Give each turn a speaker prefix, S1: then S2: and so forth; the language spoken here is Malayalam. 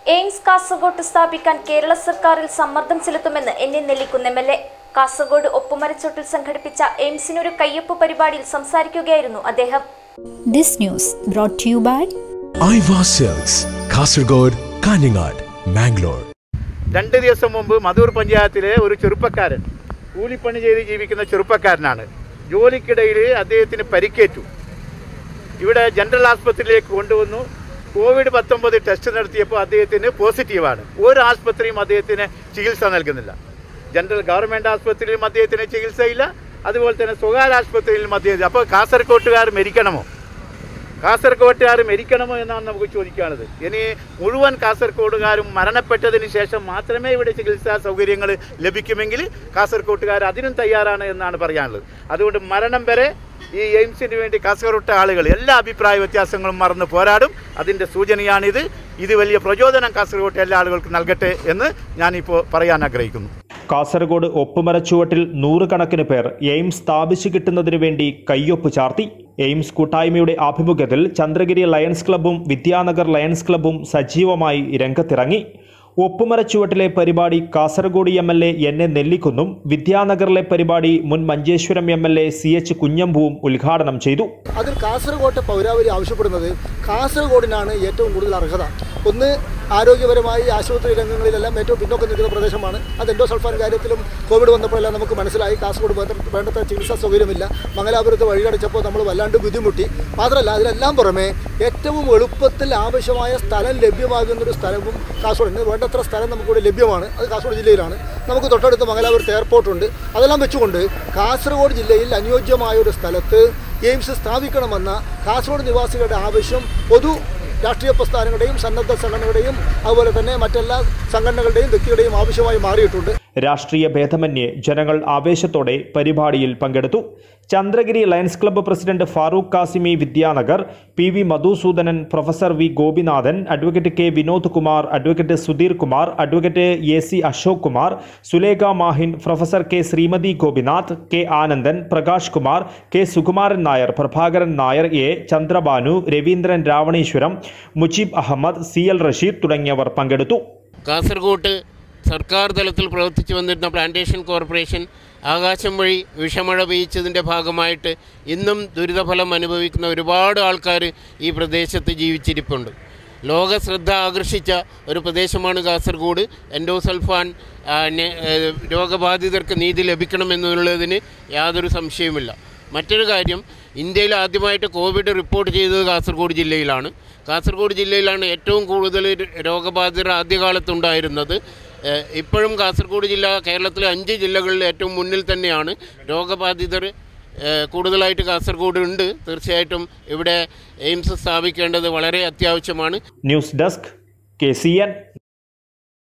S1: എയിംസ് കാസർഗോഡ് സ്ഥാപിക്കാൻ കേരള സർക്കാരിൽ സമ്മർദ്ദം ചെലുത്തുമെന്ന് N N Nellikkunnu M L A Kasaragod ഒപ്പുമരച്ചോട്ടിൽ സംഘടിപ്പിച്ച എയിംസിനൊരു കയ്യൊപ്പ് പരിപാടിയിൽ സംസാരിക്കുകയായിരുന്നു അദ്ദേഹം
S2: This news brought to you by
S3: Aiwa sales Kasaragod Kanhangad Mangalore
S4: രണ്ട് ദിവസം മുമ്പ് മധൂർ പഞ്ചായത്തിലെ ഒരു ചെറുപ്പക്കാരൻ കൂലിപ്പണി ചെയ്ത് ജീവിക്കുന്ന ചെറുപ്പക്കാരനാണ് ജോലിക്കിടയിൽ അദ്ദേഹത്തിന് പരിക്കേറ്റു ഇവിടെ ജനറൽ ആസ്പത്രിയിലേക്ക് കൊണ്ടുവന്നു കോവിഡ് പത്തൊമ്പത് ടെസ്റ്റ് നടത്തിയപ്പോൾ അദ്ദേഹത്തിന് പോസിറ്റീവാണ് ഒരു ആസ്പത്രിയും അദ്ദേഹത്തിന് ചികിത്സ നൽകുന്നില്ല ജനറൽ ഗവൺമെൻറ് ആസ്പത്രിയിലും അദ്ദേഹത്തിന് ചികിത്സയില്ല അതുപോലെ തന്നെ സ്വകാര്യ ആസ്പത്രിയിലും അദ്ദേഹം അപ്പോൾ കാസർകോട്ടുകാർ മരിക്കണമോ കാസർഗോട്ടുകാർ മരിക്കണമോ എന്നാണ് നമുക്ക് ചോദിക്കാനുള്ളത് ഇനി മുഴുവൻ കാസർഗോഡുകാരും മരണപ്പെട്ടതിന് ശേഷം മാത്രമേ ഇവിടെ ചികിത്സാ സൗകര്യങ്ങൾ ലഭിക്കുമെങ്കിൽ കാസർഗോട്ടുകാർ അതിനും തയ്യാറാണ് എന്നാണ് പറയാനുള്ളത് അതുകൊണ്ട് മരണം വരെ ഈ എയിംസിന് വേണ്ടി കാസർഗോട്ടെ ആളുകൾ എല്ലാ അഭിപ്രായ വ്യത്യാസങ്ങളും മറന്ന് പോരാടും അതിൻ്റെ സൂചനയാണിത് ഇത് വലിയ പ്രചോദനം കാസർഗോട്ടെ എല്ലാ ആളുകൾക്കും നൽകട്ടെ എന്ന് ഞാനിപ്പോൾ പറയാൻ ആഗ്രഹിക്കുന്നു
S5: കാസർഗോഡ് ഒപ്പുമരച്ചുവട്ടിൽ നൂറുകണക്കിന് പേർ എയിംസ് സ്ഥാപിച്ചു കിട്ടുന്നതിനു വേണ്ടി കയ്യൊപ്പ് ചാർത്തി എയിംസ് കൂട്ടായ്മയുടെ ആഭിമുഖ്യത്തിൽ ചന്ദ്രഗിരി ലയൺസ് ക്ലബ്ബും വിദ്യാനഗർ ലയൺസ് ക്ലബ്ബും സജീവമായി രംഗത്തിറങ്ങി ഒപ്പുമരച്ചുവട്ടിലെ പരിപാടി Kasaragod M L A N A നെല്ലിക്കുന്നും വിദ്യാനഗറിലെ പരിപാടി മുൻ Manjeshwaram M L A C H കുഞ്ഞമ്പുവും ഉദ്ഘാടനം ചെയ്തു
S6: അതിൽ കാസർഗോട്ടെ പൗരാവലി ആവശ്യപ്പെടുന്നത് കാസർഗോഡിനാണ് ഏറ്റവും കൂടുതൽ അർഹത ഒന്ന് ആരോഗ്യപരമായി ആശുപത്രി രംഗങ്ങളിലെല്ലാം ഏറ്റവും പിന്നോക്കം നിൽക്കുന്ന പ്രദേശമാണ് അത് എൻഡോസൾഫാൻ കാര്യത്തിലും കോവിഡ് വന്നപ്പോഴെല്ലാം നമുക്ക് മനസ്സിലായി കാസർഗോഡ് വേണ്ട വേണ്ടത്ര ചികിത്സാ സൗകര്യമില്ല മംഗലാപുരത്ത് വഴിയടച്ചപ്പോൾ നമ്മൾ വല്ലാണ്ട് ബുദ്ധിമുട്ടി മാത്രമല്ല അതിനെല്ലാം പുറമെ ഏറ്റവും എളുപ്പത്തിൽ ആവശ്യമായ സ്ഥലം ലഭ്യമാകുന്നൊരു സ്ഥലവും കാസർഗോഡ് വേണ്ടത്ര സ്ഥലം നമുക്കിവിടെ ലഭ്യമാണ് അത് കാസർഗോഡ് ജില്ലയിലാണ് നമുക്ക് തൊട്ടടുത്ത് മംഗലാപുരത്ത് എയർപോർട്ടുണ്ട് അതെല്ലാം വെച്ചുകൊണ്ട് കാസർഗോഡ് ജില്ലയിൽ അനുയോജ്യമായ ഒരു സ്ഥലത്ത് എയിംസ് സ്ഥാപിക്കണമെന്ന കാസർഗോഡ് നിവാസികളുടെ ആവശ്യം പൊതു രാഷ്ട്രീയ പ്രസ്ഥാനങ്ങളുടെയും സന്നദ്ധ സംഘടനകളുടെയും അതുപോലെ തന്നെ മറ്റെല്ലാ സംഘടനകളുടെയും വ്യക്തികളുടെയും ആവശ്യമായി മാറിയിട്ടുണ്ട്
S5: രാഷ്ട്രീയ ഭേദമന്യേ ജനങ്ങൾ ആവേശത്തോടെ പരിപാടിയിൽ പങ്കെടുത്തു Chandragiri lions club president Farooq Kasimi Vidyanagar P V Madhusoodanan professor V Gopinathan advocate K Vinod Kumar advocate Sudheer Kumar advocate A C Ashok Kumar Sulekha Mahin professor K Sreemathi Gopinath K Anandan Prakash Kumar K Sukumaran Nair Prabhakaran Nair A Chandrabhanu Raveendran Ravaneeswaram Mujeeb Ahmed C L Rasheed തുടങ്ങിയവർ പങ്കെടുത്തു
S7: കാസർഗോട്ട് സർക്കാർ തലത്തിൽ പ്രവർത്തിച്ചു വന്നിരുന്ന പ്ലാന്റേഷൻ കോർപ്പറേഷൻ ആകാശം വഴി വിഷമഴ പെയ്ച്ചതിൻ്റെ ഭാഗമായിട്ട് ഇന്നും ദുരിതഫലം അനുഭവിക്കുന്ന ഒരുപാട് ആൾക്കാർ ഈ പ്രദേശത്ത് ജീവിച്ചിരിപ്പുണ്ട് ലോക ശ്രദ്ധ ആകർഷിച്ച ഒരു പ്രദേശമാണ് കാസർഗോഡ് എൻഡോസൾഫാൻ ആ, നെ- ഏ, രോഗബാധിതർക്ക് നീതി ലഭിക്കണമെന്നുള്ളതിന് യാതൊരു സംശയവുമില്ല മറ്റൊരു കാര്യം ഇന്ത്യയിൽ ആദ്യമായിട്ട് കോവിഡ് റിപ്പോർട്ട് ചെയ്തത് കാസർഗോഡ് ജില്ലയിലാണ് കാസർഗോഡ് ജില്ലയിലാണ് ഏറ്റവും കൂടുതൽ രോഗബാധിതർ ആദ്യകാലത്തുണ്ടായിരുന്നത് ഏഹ് ഇപ്പോഴും കാസർഗോഡ് ജില്ല കേരളത്തിലെ അഞ്ച് ജില്ലകളിൽ ഏറ്റവും മുന്നിൽ തന്നെയാണ് രോഗബാധിതർ ഏഹ് കൂടുതലായിട്ട് കാസർഗോഡ് ഉണ്ട് തീർച്ചയായിട്ടും ഇവിടെ എയിംസ് സ്ഥാപിക്കേണ്ടത് വളരെ അത്യാവശ്യമാണ്
S5: news desk K C N